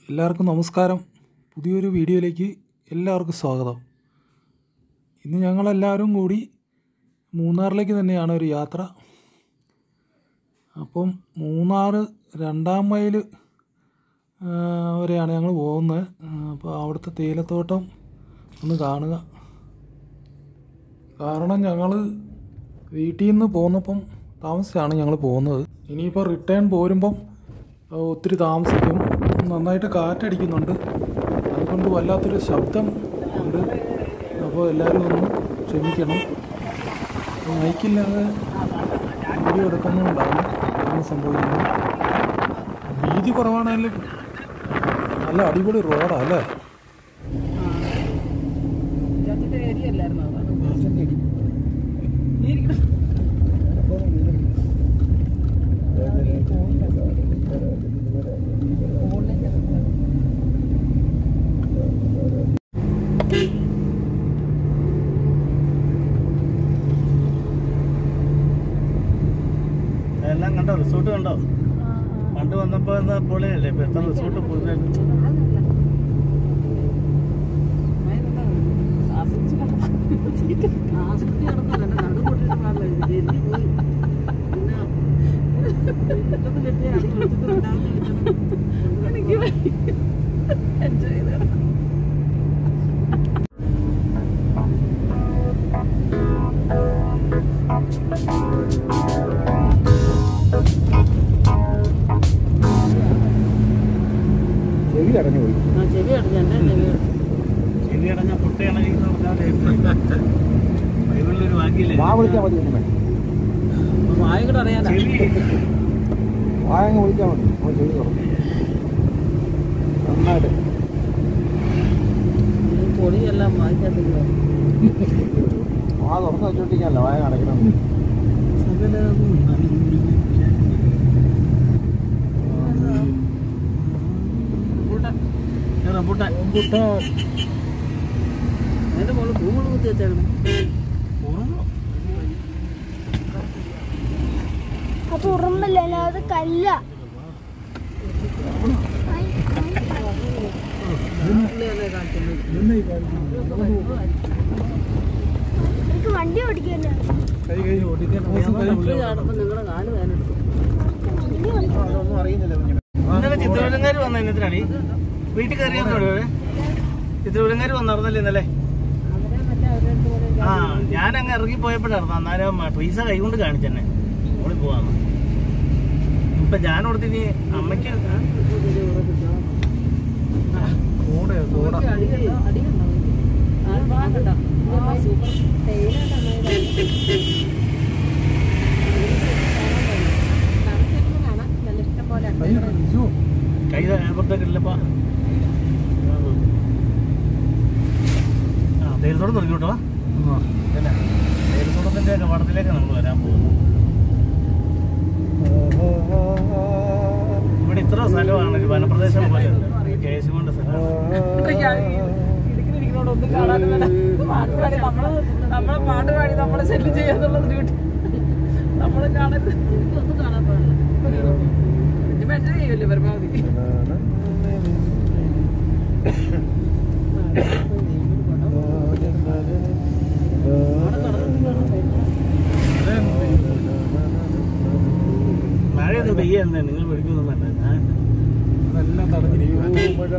എല്ലാവർക്കും നമസ്കാരം പുതിയൊരു വീഡിയോയിലേക്ക് എല്ലാവർക്കും സ്വാഗതം ഇന്ന് ഞങ്ങളെല്ലാവരും കൂടി മൂന്നാറിലേക്ക് തന്നെയാണ് ഒരു യാത്ര അപ്പം മൂന്നാർ രണ്ടാം മൈൽ ആ, വരെയാണ് ഞങ്ങൾ പോകുന്നത് ആ, അപ്പോൾ അവിടുത്തെ തേയിലത്തോട്ടം ഒന്ന് കാണുക കാരണം ഞങ്ങൾ വീട്ടിൽ നിന്ന് പോന്നപ്പം താമസിച്ചാണ് ഞങ്ങൾ പോകുന്നത് ഇനിയിപ്പോൾ റിട്ടേൺ പോരുമ്പം ആ, ഒത്തിരി താമസിക്കും നന്നായിട്ട് കാറ്റടിക്കുന്നുണ്ട് അതുകൊണ്ട് വല്ലാത്തൊരു ശബ്ദം ഉണ്ട് അപ്പോൾ എല്ലാവരും ഒന്ന് ക്ഷമിക്കണം മൈക്കില്ലാതെ വീഡിയോ എടുക്കുന്നതുകൊണ്ടാണ് അങ്ങനെ സംഭവിക്കുന്നത് വീതി കുറവാണെങ്കിലും നല്ല അടിപൊളി റോഡാണ് അല്ലേ ഇതിന്റെ ഏരിയ അല്ലായിരുന്നോ അതാണ് നീ ഇരിക്കണം. എല്ലാം കണ്ടോ റിസോർട്ട് കണ്ടോ പണ്ട് വന്നപ്പോ എന്താ പൊളിയല്ലേ ഇപ്പൊ എത്ര റിസോർട്ട് പുതിയ ആസ്വദിച്ച് കിടന്നു. ആസ്വദിച്ച് കിടന്നല്ല, എന്റെ നടു പൊട്ടിയിട്ട് പാടില്ല. ഇത് ജെല്ലി പോയി. പിന്നെ മുറ്റത്ത് കെട്ടിയ അടി കൊടുത്തിട്ട് രണ്ടാമത് കിട്ടണം. എനിക്ക് വയ്യ. Enjoy ചെയ്ത് കിടക്കണം. ചെവി അടഞ്ഞു പോയി ആ, ചെവി അടഞ്ഞു എന്റെ ചെവി അടഞ്ഞു. ചെവി അടഞ്ഞ പൊട്ടയാണെങ്കിൽ ബൈബിളിലൊരു വാക്കിയില്ലേ വാ വിളിച്ചാൽ മതി ഒന്നുമേ അപ്പൊ വായും കൂടെ അറിയാനാ ചെവി വായങ്ങ് വിളിച്ചാൽ മതി നമ്മൾ ചെവി തുറന്നു നന്നായിട്ട് ഈ പൊടിയെല്ലാം വായിക്കാത്തില്ല വാ തുറന്ന് വെച്ചോണ്ടിരിക്കാനല്ല വായ അടയ്ക്കണം റംബൂട്ടാൻ അതിന്റെ മുകളിൽ പൂമുള് കുത്തി വെച്ചേക്കണം അത് ഉറുമ്പല്ല അത് കല്ല പുള്ളിയല്ലേ കാണിക്കുന്നത് എനിക്ക് വണ്ടി ഓടിക്കല്ലോ കൈ കൈ ഓടിക്കാൻ പുള്ളി ചാടുമ്പോ നിങ്ങളുടെ കാല് വേനെടുക്കും അതൊന്നും അറിയുന്നില്ല കുഞ്ഞിനെ ഇന്നലെ ചിത്രപുരങ്കാർ വന്ന ഇന്നത്തിനാടി വീട്ടിൽ കയറിയെന്നോട് ചിത്രപുരങ്കാർ വന്നിരുന്നല്ലേ ഇന്നലെ അവരെ മറ്റേ അവരുടെ കൂടെ ആ ഞാൻ അങ്ങ് ഇറങ്ങി പോയപ്പോഴായിരുന്നു അന്നേരം ട്രീസ കൈ കൊണ്ട് കാണിച്ചെന്നെ ഓടി പോവാന്ന് ഇപ്പൊ ഞാൻ കൊടുത്തിനി അമ്മയ്ക്ക് കൂടെ കൂടെ അടിയുണ്ടോ അടിയുണ്ടോ ആ ഭാഗണ്ടോ സൂപ്പർ കൈ അയ്യോ കൈ പുറത്തേക്കില്ലപ്പാ ആ തേയിലത്തോടെ തുടങ്ങി കേട്ടോ ആ. ഇതന്നെ തേയിലത്തോട്ടത്തിന്റെ കവാടത്തിലേക്ക് നമ്മൾ വരാൻ പോകുന്നു ഇവിടെ ഇത്ര സ്ഥലമാണ് ഒരു വനപ്രദേശം പോലെ കേശുകൊണ്ട് സ്ഥലം ഒന്നും കാണാനും വേണ്ട പാട്ട് പാടി നമ്മള് നമ്മളെ പാട്ട് പാടി നമ്മളെ ശല്യം ചെയ്യാന്നുള്ള ഡ്യൂട്ടി നമ്മളെ കാണരുത് ഒന്നും കാണാൻ പാടില്ല മെസ്സേജ് ചെയ്യുമല്ലേ പരമാവധി മഴയൊന്നും പെയ്യുന്നേ നിങ്ങൾ പിടിക്കൊന്നും വേണ്ട ഞാൻ അതെല്ലാം തടഞ്ഞിരിക്കും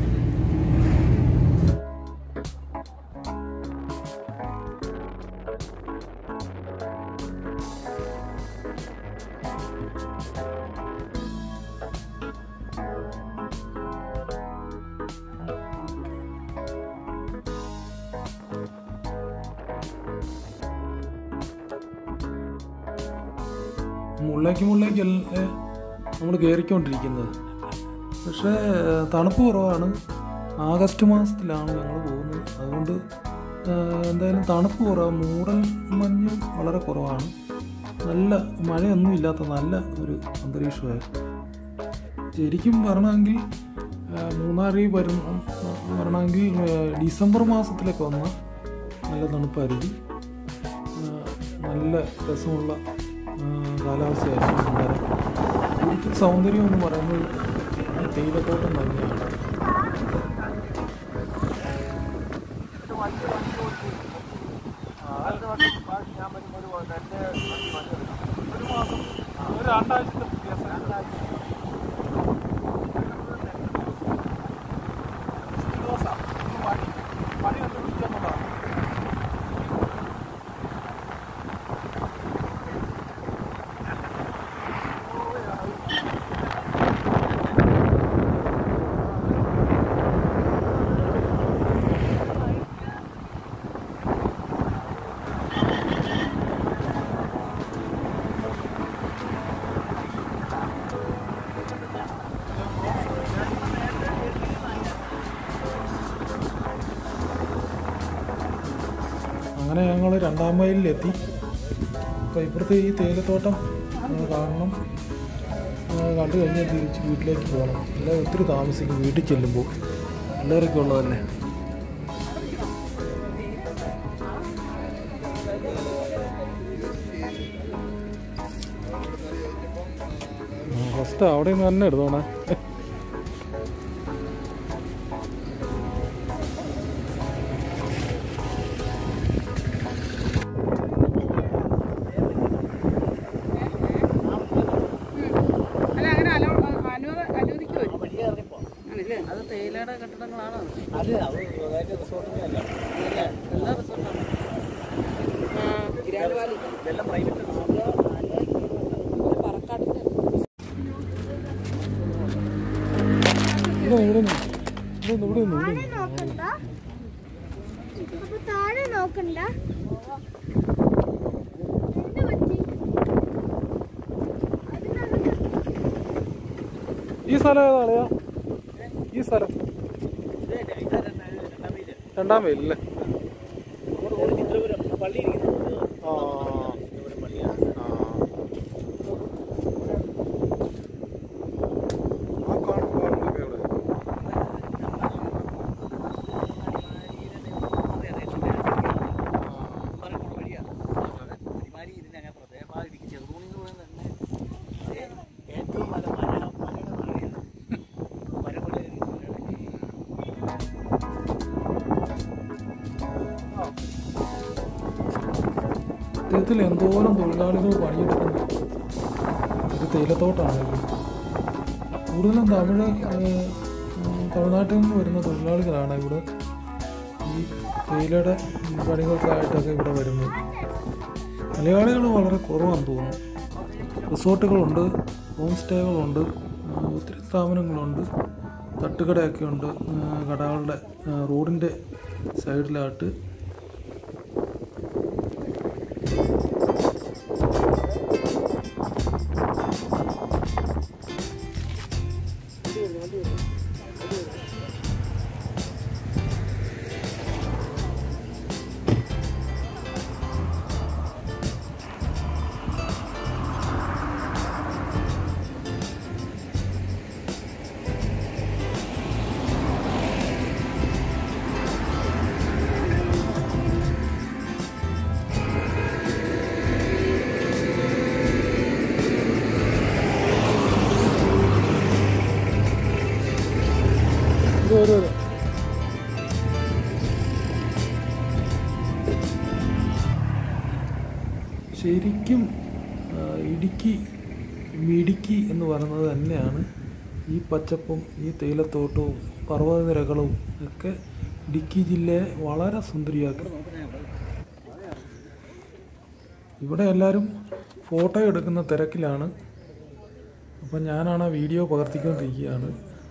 മുള്ളേക്ക് മുള്ളേക്കല്ലേ നമ്മൾ കയറിക്കൊണ്ടിരിക്കുന്നത് പക്ഷേ തണുപ്പ് കുറവാണ് ആഗസ്റ്റ് മാസത്തിലാണ് ഞങ്ങൾ പോകുന്നത് അതുകൊണ്ട് ആ, എന്തായാലും തണുപ്പ് കുറവ് മൂടൽ മഞ്ഞ് വളരെ കുറവാണ് നല്ല മഴയൊന്നും ഇല്ലാത്ത നല്ല ഒരു അന്തരീക്ഷമായിരുന്നു ശരിക്കും പറയണമെങ്കിൽ ആ, മൂന്നാറിൽ വരുന്ന വരണമെങ്കിൽ ആ, ഡിസംബർ മാസത്തിലൊക്കെ വന്നാൽ നല്ല തണുപ്പായിരിക്കും ആ, നല്ല രസമുള്ള ആ, കാലാവസ്ഥയായിരുന്നു അന്നേരം ഇവിടുത്തെ സൗന്ദര്യം എന്ന് പറയുന്നത് തേയിലത്തോട്ടം തന്നെയാണ് ഒരു മാസം ഒരു രണ്ടാഴ്ചത്തെ വ്യത്യാസം പണി പണി കണ്ടുപിടിക്കാന്നുള്ളതാണ് അങ്ങനെ ഞങ്ങൾ രണ്ടാം മൈലിലെത്തി അപ്പോൾ ഇപ്പുറത്തെ ഈ തേയിലത്തോട്ടം ആ, കാണണം ആ, കണ്ടു കഴിഞ്ഞാൽ തിരിച്ച് വീട്ടിലേക്ക് പോകണം എല്ലാം ഒത്തിരി താമസിക്കും വീട്ടിൽ ചെല്ലുമ്പോൾ എല്ലാവർക്കും ഉള്ളതല്ലേ ഫസ്റ്റ് അവിടെ നിന്ന് തന്നെ എടുത്തോണേ അല്ല അങ്ങനെ അലോ അനുവദ അനുവദിക്കുമോ ആണല്ലേ അത് തേയിലയുടെ കെട്ടിടങ്ങളാണോ അത് അത് സ്വകാര്യ റിസോർട്ടിന്റെ അല്ല എല്ലാ റിസോർട്ടാണ് ഗ്രാൻഡ് വാലി ഇതെല്ലാം പ്രൈവറ്റ് റിസോർട്ട് പറക്കാട്ടിന്റെ ഇവിടെ ഇവിടെ നിന്ന് ഇവിടെ നിന്ന് ഇവിടെ നിന്ന് താഴെ നോക്കണ്ട അപ്പൊ താഴെ നോക്കണ്ട എന്ത് പറ്റി അതിനകത്ത് ഈ സ്ഥലം ഏതാളെയാ ഈ സ്ഥലം രണ്ടാം പേരില്ലേ ചിത്രപുരം പള്ളി ഇരിക്കുന്നത് ആ ചിത്രപുരം പള്ളിയാണ് ആ. ആ കാണുന്ന ഭാഗങ്ങളൊക്കെ എവിടെ? ഏറ്റവും നല്ല മല മലയുടെ താഴെയാണ് മരമല ഇദ്ദേഹത്തിൽ എന്തോരം തൊഴിലാളികൾ പണിയെടുക്കുന്നു ഇത് തേയിലത്തോട്ടാണ് ഇത് കൂടുതലും തമിഴ് ഏഹ്, ഉം, തമിഴ്നാട്ടിൽ നിന്ന് വരുന്ന തൊഴിലാളികളാണ് ഇവിടെ ഈ തേയിലയുടെ പണികൾക്കായിട്ടൊക്കെ ഇവിടെ വരുന്നത് മലയാളികൾ വളരെ കുറവാണെന്ന് തോന്നുന്നു റിസോർട്ടുകളുണ്ട് ഹോം സ്റ്റേകളുണ്ട് ആ, ഒത്തിരി സ്ഥാപനങ്ങളുണ്ട് തട്ടുകടയൊക്കെ ഉണ്ട് ആ, കടകളുടെ ആ, റോഡിൻ്റെ സൈഡിലായിട്ട് ഇത് ഒരു ഒരു ശരിക്കും ആ, ഇടുക്കി മിടുക്കി എന്ന് പറയുന്നത് തന്നെയാണ് ഈ പച്ചപ്പും ഈ തേയിലത്തോട്ടവും പർവ്വതനിരകളും ഒക്കെ ഇടുക്കി ജില്ലയെ വളരെ സുന്ദരിയാക്കി ഇവിടെ എല്ലാവരും ഫോട്ടോ എടുക്കുന്ന തിരക്കിലാണ് അപ്പം ഞാനാണ് ആ വീഡിയോ പകർത്തിക്കൊണ്ടിരിക്കുകയാണ്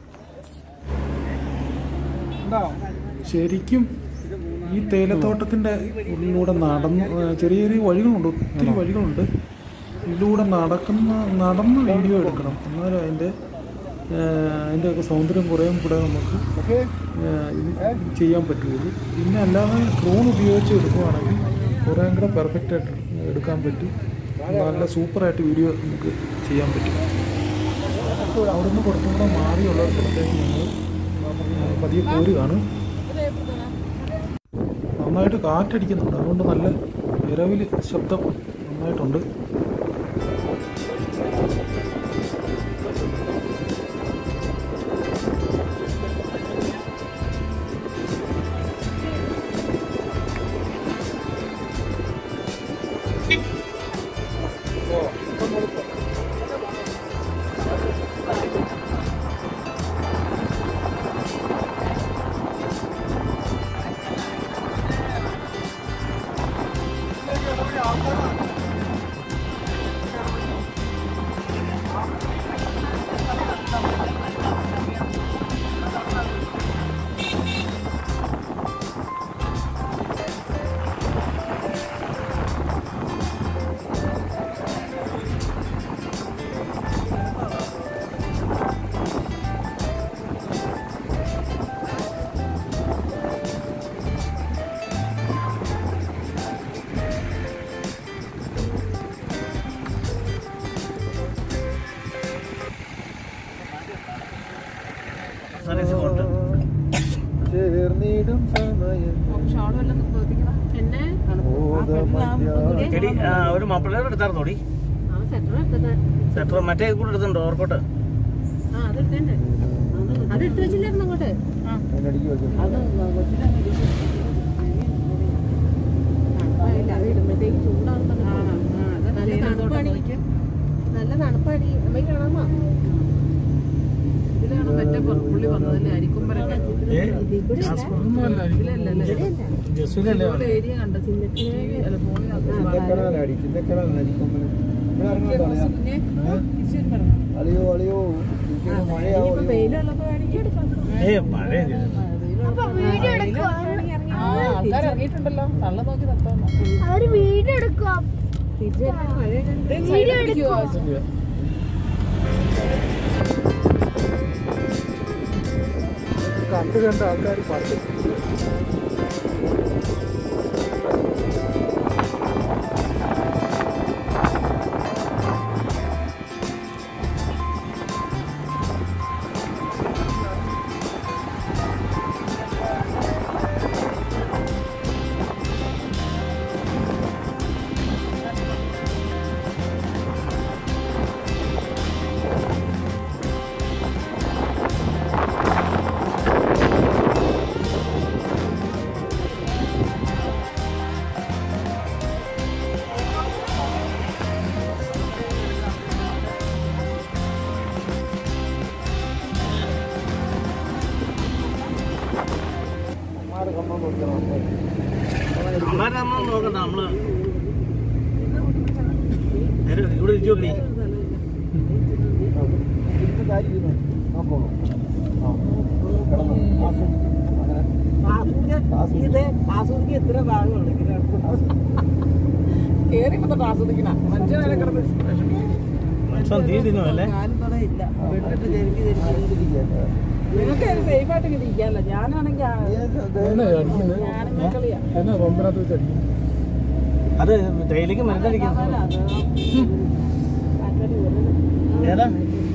ശരിക്കും ഈ തേയിലത്തോട്ടത്തിൻ്റെ ഉള്ളിലൂടെ നടന്ന് ഏ, ചെറിയ ചെറിയ വഴികളുണ്ട് ഒത്തിരി വഴികളുണ്ട് ഇതിലൂടെ നടക്കുന്ന നടന്ന് വീഡിയോ എടുക്കണം എന്നാലും അതിൻ്റെ അതിൻ്റെ ഒക്കെ സൗന്ദര്യം കുറേയും കൂടെ നമുക്ക് ഏ, ഇത് ചെയ്യാൻ പറ്റുള്ളൂ പിന്നെ അല്ലാതെ ഡ്രോൺ ഉപയോഗിച്ച് എടുക്കുവാണെങ്കിൽ കുറേയും കൂടെ പെർഫെക്റ്റ് ആയിട്ട് എടുക്കാൻ പറ്റും നല്ല സൂപ്പറായിട്ട് വീഡിയോ നമുക്ക് ചെയ്യാൻ പറ്റും അവിടുന്ന് കുറച്ചും കൂടെ മാറിയുള്ള സ്ഥലത്തേക്ക് ഞങ്ങൾ പതിയെ പോരുകയാണ് നന്നായിട്ട് കാറ്റടിക്കുന്നുണ്ട് അതുകൊണ്ട് നല്ല ഇരവിൽ ശബ്ദം നന്നായിട്ടുണ്ട് സർവീസ് കൊണ്ട് ചേർന്നിടും സമയം ഷോളും എല്ലാം നിർബന്ധിക്കണം എന്നെ ചെടി ആ, ഒരു മപ്പിളയുടെ എടുത്തായിരുന്നോടി ആ സെറ്റർ എടുത്തത് സെറ്റർ മറ്റേ കൂടെ എടുത്തുണ്ടോ ഓർക്കോട്ട് ആ അത് എടുത്തേ അത് എടുത്തു വെച്ചില്ലായിരുന്നു അങ്ങോട്ട് ആ അതിനടിക്ക് വെക്കും അത് കൊച്ചിനെ അത് ഇടുമ്പോഴത്തേക്ക് ചൂടാകുമ്പോ നല്ല തണുപ്പാടി നല്ല തണുപ്പാടി അമ്മയ്ക്ക് കാണാമോ ഇതിലാണ് മറ്റേ പുള്ളി പറഞ്ഞതല്ലേ അരിക്കുമ്പരൊക്കെ ഒന്നുമല്ല ഇതിലല്ലേ ജസ്വിനല്ലേ ഏരിയ കണ്ട ചിന്നക്കനായി അല്ല ഫോണിനകത്ത് ചിന്തക്കനാലടി ചിന്തക്കനാലടി കൊമ്പന് ഇവിടെ ഇറങ്ങുന്നുണ്ടോ പിന്നെ തിരിച്ചു പറഞ്ഞു അളിയോ അളിയോ ഇവിടെ മഴയാവോ ഇപ്പൊ വെയിലുള്ളപ്പോ വേണമെങ്കിൽ എടുക്കാം ഏ പഴയ അപ്പൊ വീഡിയോ എടുക്കുക ആൾക്കാർ ഇറങ്ങിയിട്ടുണ്ടല്ലോ തള്ള നോക്കി തപ്പാ അവര് വീഡിയോ എടുക്കുക തിരിച്ചു മഴ വീഡിയോ എടുക്കുക കണ്ടു കണ്ട ആൾക്കാർ പറഞ്ഞു അമ്മാരെ നമ്മൾ നോക്കണ്ട നമ്മള് നേരെ ഇവിടെ ഇരിക്കോ കളി ഇവിടുത്തെ കാര്യം ഇരുന്നു. ആ പോകാം. ആ. കിടന്നോ. ആസ്വദിക്ക്. അങ്ങനെ ഇത് ആസ്വദിക്ക് എത്ര ഭാഗമുണ്ട് കേറിപ്പോ ആസ്വദിക്കണ മനുഷ്യനെ കിടന്ന് മനുഷ്യൻ തീ തിന്നോ അല്ലേ ഞാനും ഇവിടെ ഇല്ല വെട്ടിട്ട് തിരിഞ്ഞ് തിരിഞ്ഞ് ആസ്വദിക്ക്. നിങ്ങൾക്ക് സേഫ് ആയിട്ട് ഇങ്ങനെ ഇരിക്കാമല്ലോ ഞാനാണെങ്കിൽ ഏത് ഇത്? എന്നാ അടിക്കുന്നത് ഞാനും കളിയാ എന്നാ പമ്പിനകത്ത് വെച്ച് അടിക്കുന്നത് അത് തേയിലേക്ക് മരുന്നടിക്കുന്നു ഏതാ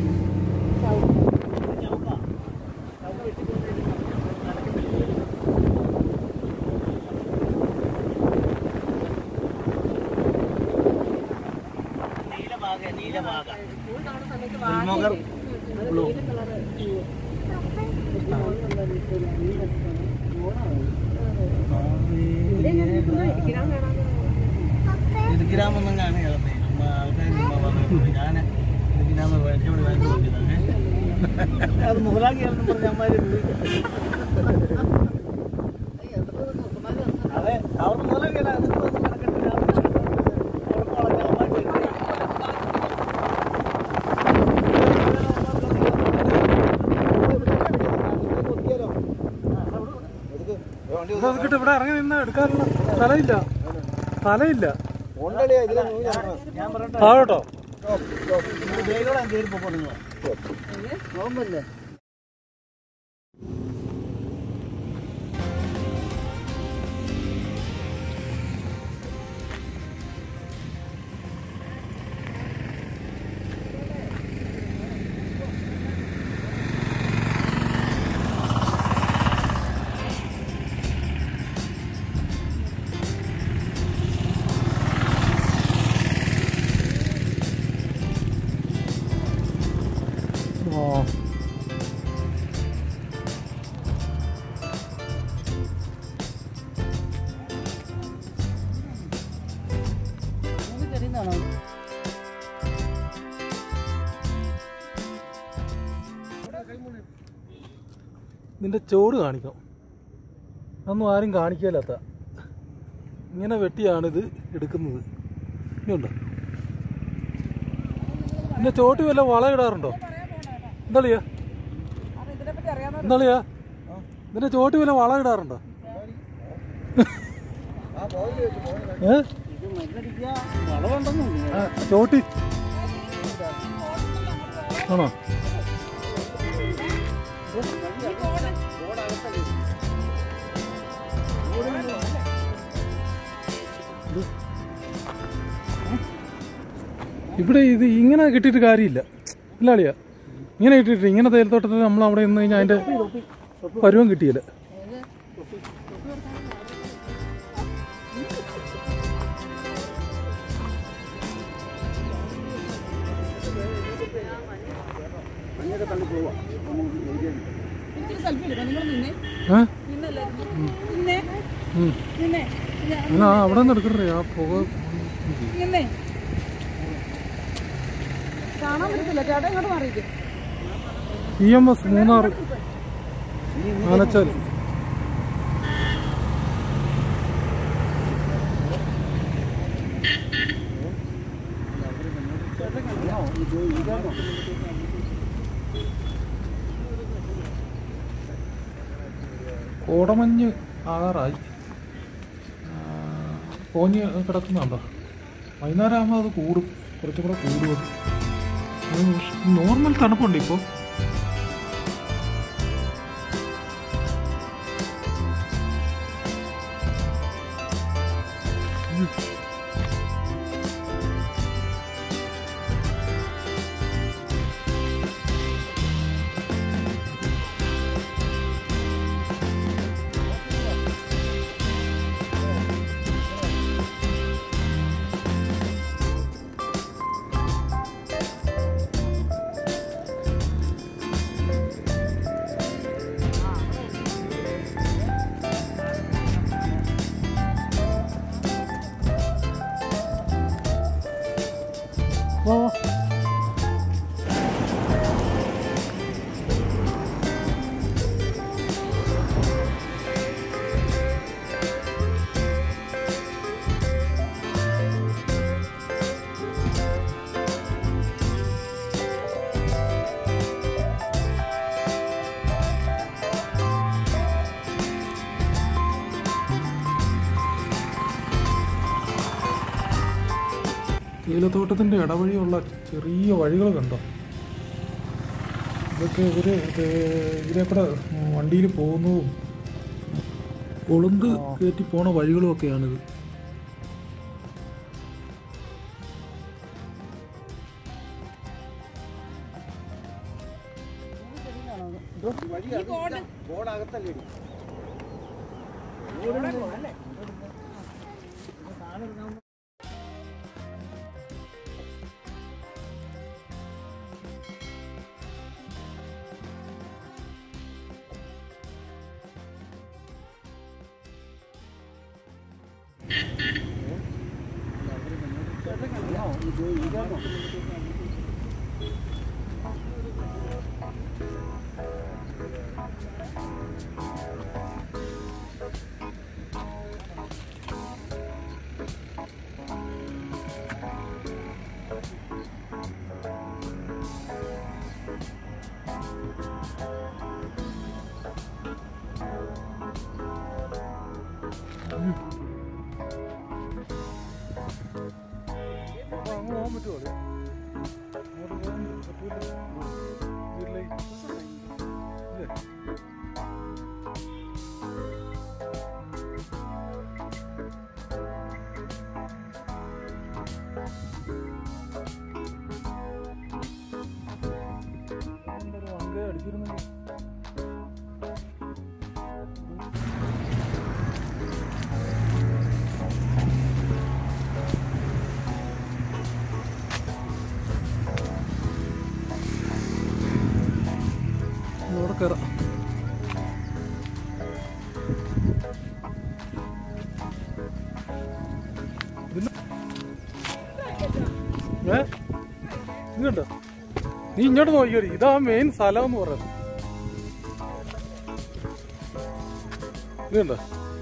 നീലഭാഗ നീലഭാഗ ഗുൽമോഹർ ബ്ലൂ ഇത് ഗ്രാമൊന്നും കാണുകയാണ് ആൾക്കാർ ഞാൻ ഗ്രാമ ഇവിടെ വേണ്ട നോക്കിയതാണ് അത് മുഹലാക്കിയാണെന്ന് പറഞ്ഞ അമ്മാര് പോയി അതെ അവർ മുഹലാക്കിയാണ് അതിന് വന്ന് മെനക്കെട്ട് രാവിലെ അവർക്ക് വളഞ്ഞ അമ്മാര് വരും. കൊത്തിയാലോ? എടുക്ക്. ഏ, വണ്ടി ഇത് അതിക്കിട്ട് ഇവിടെ ഇറങ്ങി നിന്ന് എടുക്കാനുള്ള സ്ഥലമില്ല സ്ഥലമില്ല ഉണ്ടല്ലേ ഇതിലെ നൂല് ഇറങ്ങണം. ഞാൻ പറയട്ടെ താഴോട്ടോ സ്റ്റോപ്പ്, സ്റ്റോപ്പ്. ഇത് വേഗം കയറി പോകണം നിങ്ങൾ നോമ്പല്ലേ ആ ചെറിയതാണോ ഇതിൻ്റെ ചോട് കാണിക്കാം അതൊന്നും ആരും കാണിക്കാത്ത ഇങ്ങനെ വെട്ടിയാണിത് എടുക്കുന്നത് ഇനിയുണ്ടോ പിന്നെ ചോട്ടി വല്ല വല ഇടാറുണ്ടോ എന്താളിയാ ഇതിനെപ്പറ്റി അറിയാവുന്ന എന്താളിയാ ഇതിന്റെ ചോട്ടി വല്ല വല ഇടാറുണ്ടോ ആ പോയിന്റ് വെച്ച് പോയിന്റ് ഏ ഇത് മരുന്നടിക്കുക വളവുണ്ടെന്ന് ആ, ചോട്ടി ആണോ ഇത് ഇവിടെ ഇത് ഇങ്ങനെ കിട്ടിയിട്ട് കാര്യമില്ല ഇല്ല അളിയാ ഇങ്ങനെ കിട്ടിയിട്ട് ഇങ്ങനെ തേയിലത്തോട്ടത്തിൽ നമ്മൾ അവിടെ നിന്ന് കഴിഞ്ഞാൽ അതിന്റെ പരുവം കിട്ടിയില്ല ഇച്ചിരി സെൽഫി എടുക്കാം നിങ്ങൾ നിന്നേ ഏ നിന്നല്ലേ നിന്നേ ഉം. നിന്നേ അല്ല ആ, അവിടെ നിന്ന് എടുക്കണ്ടേ ആ പുക നിന്നേ കാണാൻ പറ്റത്തില്ല ചേട്ടാ ഇങ്ങോട്ട് മാറിയില്ലേ E M S Munnar Anachal കോടമഞ്ഞ് ആകാറായി ആ, പോഞ്ഞ് കിടക്കുന്നുണ്ടോ വൈകുന്നേരം ആകുമ്പോൾ അത് കൂടും കുറച്ചും കൂടെ കൂടും അത്. അത് പക്ഷെ നോർമൽ തണുപ്പുണ്ട് ഇപ്പോൾ വാ വാ. തേയിലത്തോട്ടത്തിൻ്റെ ഇടവഴിയുള്ള ചെറിയ വഴികൾ കണ്ടോ ഇതൊക്കെ ഇവര് ഇത് ഇതിലെ കൂടെ വണ്ടിയിൽ പോകുന്നതും കൊളുന്ത് കയറ്റി പോണ വഴികളും ഒക്കെയാണിത് ബോർഡകത്തല്ലേ അങ്ങ് പോകാൻ പറ്റുമോ അത്? അങ്ങോട്ട് പോകാൻ പറ്റൂല. വീട്ടിലേക്ക്. ഇല്ലേ? എന്തൊരു വങ്കേ അടിച്ചിരുന്നെങ്കിൽ. ഇവിടെ കയറാം ഇതിന്- ഏ ഇത് കണ്ടോ നീ ഇങ്ങോട്ട് നോക്കിയോടി ഇതാ മെയിൻ സ്ഥലം എന്ന് പറയുന്നത് ഇത് കണ്ടോ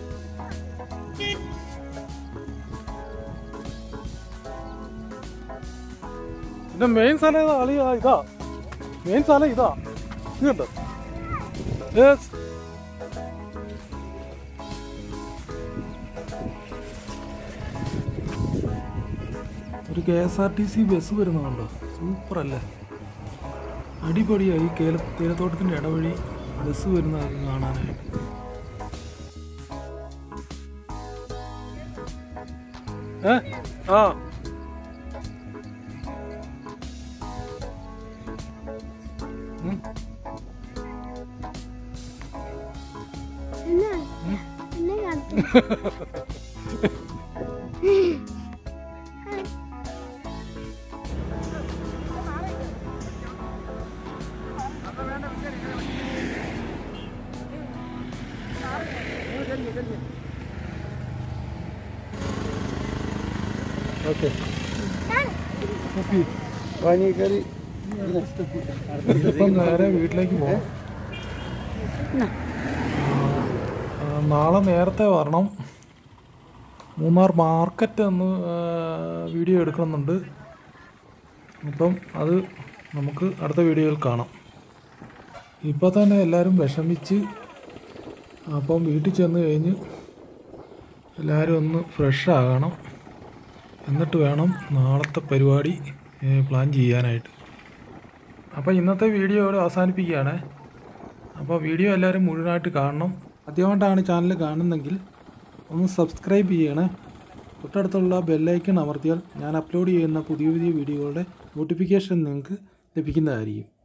ഇതിന്റെ മെയിൻ സ്ഥലം ഏതാ അളിയാ ഇതാ മെയിൻ സ്ഥലം ഇതാ ഇത് കണ്ടോ Yes. ഒരു K S R T C bus വരുന്നുണ്ടോ സൂപ്പർ അല്ലേ അടിപൊളിയായി കേല തേയിലത്തോട്ടത്തിൻ്റെ ഇടവഴി ബസ് വരുന്നതൊക്കെ കാണാനായിട്ട് ഏ ആ ഉം. ഓക്കെ വാങ്ങി കയറി ഇപ്പം നേരെ വീട്ടിലേക്ക് പോകാം ആ, നാളെ നേരത്തെ വരണം മൂന്നാർ മാർക്കറ്റ് എന്ന് ആ, വീഡിയോ എടുക്കണമെന്നുണ്ട് അപ്പം അത് നമുക്ക് അടുത്ത വീഡിയോയിൽ കാണാം ഇപ്പോൾ തന്നെ എല്ലാവരും വിഷമിച്ച് അപ്പം വീട്ടിൽ ചെന്ന് കഴിഞ്ഞ് എല്ലാവരും ഒന്ന് ഫ്രഷ് ആകണം എന്നിട്ട് വേണം നാളത്തെ പരിപാടി ഏ, പ്ലാൻ ചെയ്യാനായിട്ട് അപ്പോൾ ഇന്നത്തെ വീഡിയോ ഇവിടെ അവസാനിപ്പിക്കുകയാണ് അപ്പോൾ വീഡിയോ എല്ലാവരും മുഴുവനായിട്ട് കാണണം ആദ്യമായിട്ടാണ് ചാനൽ കാണുന്നെങ്കിൽ ഒന്ന് സബ്സ്ക്രൈബ് ചെയ്യണേ തൊട്ടടുത്തുള്ള ബെല്ലൈക്കൺ അമർത്തിയാൽ ഞാൻ അപ്ലോഡ് ചെയ്യുന്ന പുതിയ പുതിയ വീഡിയോകളുടെ നോട്ടിഫിക്കേഷൻ നിങ്ങൾക്ക് ലഭിക്കുന്നതായിരിക്കും